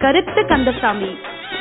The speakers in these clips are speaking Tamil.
கருத்து கந்தசாமி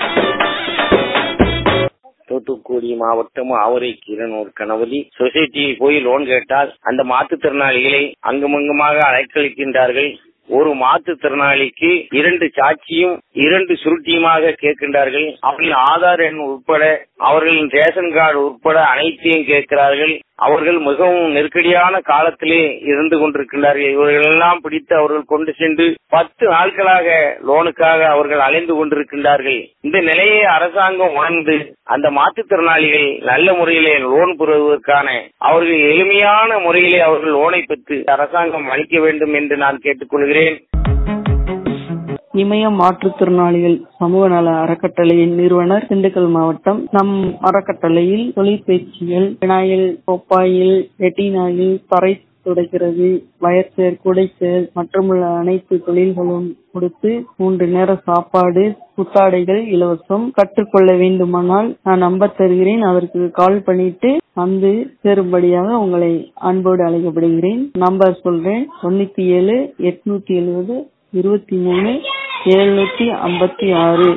தூத்துக்குடி மாவட்டம் ஆவரை கீரனூர் கணவதி சொசைட்டியில் போய் லோன் கேட்டால் அந்த மாற்றுத்திறனாளிகளை அங்குமங்குமாக அலைக்கழிக்கின்றார்கள் ஒரு மாற்றுத்திறனாளிக்கு இரண்டு சாட்சியும் இரண்டு சுருட்டியுமாக கேட்கின்றார்கள் அவர்களின் ஆதார் எண் உட்பட அவர்களின் ரேஷன் கார்டு உட்பட அனைத்தையும் கேட்கிறார்கள் அவர்கள் மிகவும் நெருக்கடியான காலத்திலே இருந்து கொண்டிருக்கின்றார்கள் இவர்களெல்லாம் பிடித்து அவர்கள் கொண்டு சென்று பத்து நாட்களாக லோனுக்காக அவர்கள் அலைந்து கொண்டிருக்கின்றார்கள் இந்த நிலையை அரசாங்கம் உணர்ந்து அந்த மாற்றுத்திறனாளிகள் நல்ல முறையிலே லோன் பெறுவதற்கான அவர்கள் எளிமையான முறையிலே அவர்கள் லோனை பெற்று அரசாங்கம் அளிக்க வேண்டும் என்று நான் கேட்டுக்கொள்கிறேன் இமய மாற்றுத்திறனாளிகள் சமூக நல அறக்கட்டளையின் நிறுவனர் திண்டுக்கல் மாவட்டம் நம் அறக்கட்டளையில் தொழிற்பயிற்சிகள் வினாயில் கோப்பாயில் ரெட்டினாயில் தரை துடைக்கிறது வயர்சேர் குடைசேர் மற்றுமுள்ள அனைத்து தொழில்களும் கொடுத்து மூன்று நேர சாப்பாடு புத்தாடைகள் இலவசம் கற்றுக்கொள்ள வேண்டுமானால் நான் நம்பர் தருகிறேன் அதற்கு கால் பண்ணிட்டு வந்து சேரும்படியாக உங்களை அன்போடு அழைக்கப்படுகிறேன் நம்பர் சொல்றேன் தொண்ணூத்தி ஏழு எட்நூத்தி எழுபது இருபத்தி மூணு எழுநூத்தி ஐம்பத்தி ஆறு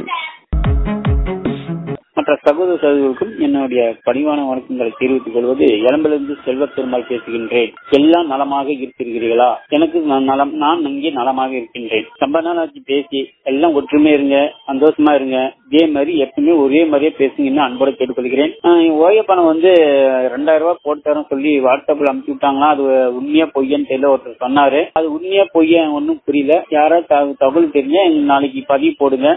மற்ற சகோதர சகோதரர்களுக்கும் என்னுடைய பணிவான வணக்கங்களை தெரிவித்துக் கொள்வது எலம்பிலிருந்து செல்வ பெருமாள் பேசுகின்றேன் எல்லாம் நலமாக இருக்கிறீர்களா எனக்கு நான் நலம் நான் இங்கே நலமாக இருக்கின்றேன் ரொம்ப நாள் ஆச்சு பேசி எல்லாம் ஒற்றுமையா இருங்க சந்தோஷமா இருங்க இதே மாதிரி எப்பவுமே ஒரே மாதிரியே பேசுங்கன்னு அன்போடு கேட்டுக்கொள்கிறேன் ஓய பணம் வந்து ரெண்டாயிரம் ரூபாய் போட்டு தரோம் சொல்லி வாட்ஸ்அப்ல அனுப்பிச்சு விட்டாங்களா அது உண்மையா பொய்யன்னு தெரியல ஒருத்தர் சொன்னாரு அது உண்மையா பொய்யா ஒன்னும் புரியல யாராவது தகவல் தெரிஞ்சா நாளைக்கு பதிவு போடுங்க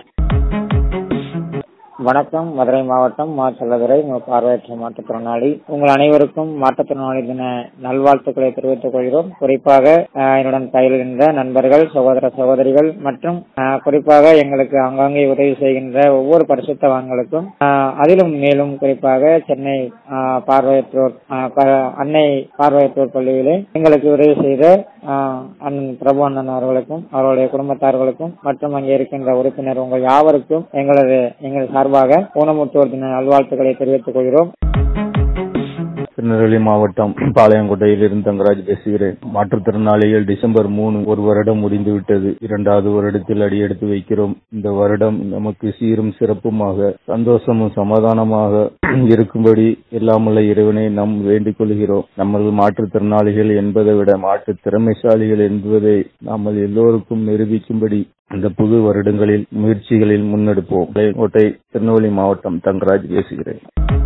வணக்கம் மதுரை மாவட்டம் மா செல்லதுரை உங்கள் பார்வையற்ற மாற்றுத்திறனாளி உங்கள் அனைவருக்கும் மாற்றுத்திறனாளி தின நல்வாழ்த்துக்களை தெரிவித்துக் கொள்கிறோம் குறிப்பாக என்னுடன் பயில்கின்ற நண்பர்கள் சகோதர சகோதரிகள் மற்றும் குறிப்பாக எங்களுக்கு ஆங்காங்கே உதவி செய்கின்ற ஒவ்வொரு பரிசுத்தவான்களுக்கும் அதிலும் மேலும் குறிப்பாக சென்னை பார்வையற்றோர் அன்னை பார்வையற்றோர் பள்ளியிலே எங்களுக்கு உதவி செய்த அண்ணன் பிரபு அண்ணன் அவர்களுக்கும் அவருடைய குடும்பத்தார்களுக்கும் மற்றும் அங்கே இருக்கின்ற உறுப்பினர் உங்கள் யாவருக்கும் எங்களது எங்கள் சார்பாக ஊனமுற்றோர் தின நல்வாழ்த்துக்களை தெரிவித்துக் கொள்கிறோம் திருநெல்வேலி மாவட்டம் பாளையங்கோட்டையில் இருந்து தங்கராஜ் பேசுகிறேன் மாற்றுத்திறனாளிகள் டிசம்பர் மூணு ஒரு வருடம் முடிந்துவிட்டது இரண்டாவது வருடத்தில் அடியெடுத்து வைக்கிறோம் இந்த வருடம் நமக்கு சீரும் சிறப்புமாக சந்தோஷமும் சமாதானமாக இருக்கும்படி எல்லாமுள்ள இறைவனை நாம் வேண்டிக் கொள்கிறோம் நமது மாற்றுத்திறனாளிகள் என்பதை விட மாற்று திறமைசாலிகள் என்பதை நாம் எல்லோருக்கும் நிரூபிக்கும்படி இந்த புது வருடங்களில் முயற்சிகளில் முன்னெடுப்போம் பாளையங்கோட்டை திருநெல்வேலி மாவட்டம் தங்கராஜ் பேசுகிறேன்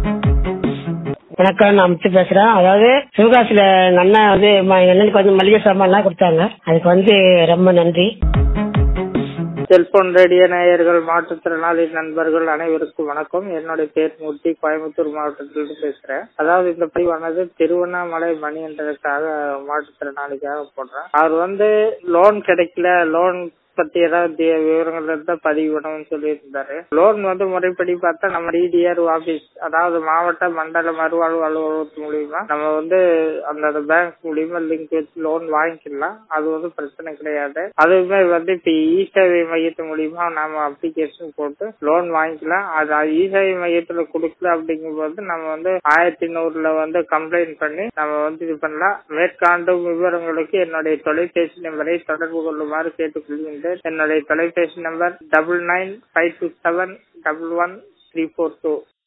வணக்கம் நான் முத்து பேசுறேன் அதாவது சிவகாசியில எங்க அண்ணன் வந்து எங்க அண்ணனுக்கு வந்து மளிகை சாமான்லாம் கொடுத்தாங்க அதுக்கு வந்து ரொம்ப நன்றி செல்போன் ரேடியோ நேயர்கள் மாற்றுத்திறனாளி நண்பர்கள் அனைவருக்கும் வணக்கம் என்னுடைய பேர் மூர்த்தி கோயம்புத்தூர் மாவட்டத்திலிருந்து பேசுறேன் அதாவது இந்த பதிவானது திருவண்ணாமலை மணி என்றதுக்காக மாற்றுத்திறனாளிக்காக போடுறேன் அவர் வந்து லோன் கிடைக்கல லோன் பத்தி ஏதாவது விவரங்கள் இருந்தா பதிவு பண்ணணும்னு சொல்லியிருந்தாரு லோன் வந்து முறைப்படி பார்த்தா நம்ம டிடிஆர் ஆபீஸ் அதாவது மாவட்ட மண்டல மறுவாழ்வு அலுவலகத்து மூலியமா நம்ம வந்து அந்த பேங்க் மூலியமா லிங்க் வச்சு லோன் வாங்கிக்கலாம் அது வந்து பிரச்சனை கிடையாது அதுவுமே வந்து இப்ப இ சேவை மையத்து மூலியமா நாம அப்ளிகேஷன் போட்டு லோன் வாங்கிக்கலாம் அது இ சேவை மையத்துல கொடுக்கல அப்படிங்கும் போது நம்ம வந்து ஆயிரத்தி நூறுல வந்து கம்ப்ளைண்ட் பண்ணி நம்ம வந்து இது பண்ணலாம் மேற்காண்டும் விவரங்களுக்கு என்னுடைய தொலைபேசி நம்பரை தொடர்பு கொள்ளுமாறு கேட்டுக்கொள்கின்றேன் என்னுடைய தொலைபேசி number double nine five two seven double one three four two